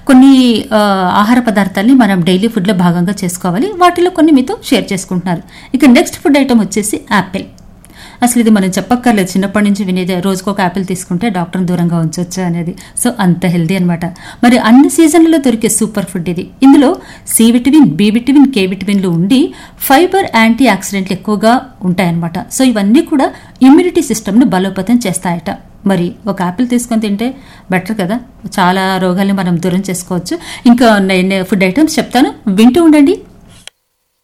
కొన్ని ఆ, ఆహార పదార్థాలని మనం డైలీ ఫుడ్లో భాగంగా చేసుకోవాలి వాటిలో కొన్ని మీతో షేర్ చేసుకుంటున్నారు ఇక నెక్స్ట్ ఫుడ్ ఐటమ్ వచ్చేసి యాపిల్ అసలు ఇది మనం చెప్పక్కర్లేదు చిన్నప్పటి నుంచి వినేది రోజుకు ఒక యాపిల్ తీసుకుంటే డాక్టర్ని దూరంగా ఉంచవచ్చు అనేది సో అంత హెల్దీ అనమాట మరి అన్ని సీజన్లలో దొరికే సూపర్ ఫుడ్ ఇది ఇందులో C vitamin B vitamin K విటమిన్లు ఉండి ఫైబర్ యాంటీ ఆక్సిడెంట్లు ఎక్కువగా ఉంటాయన్నమాట సో ఇవన్నీ కూడా ఇమ్యూనిటీ సిస్టమ్ను బలోపేతం చేస్తాయట మరి ఒక యాపిల్ తీసుకొని తింటే బెటర్ కదా చాలా రోగాల్ని మనం దూరం చేసుకోవచ్చు ఇంకా నేను ఫుడ్ ఐటమ్స్ చెప్తాను వింటూ ఉండండి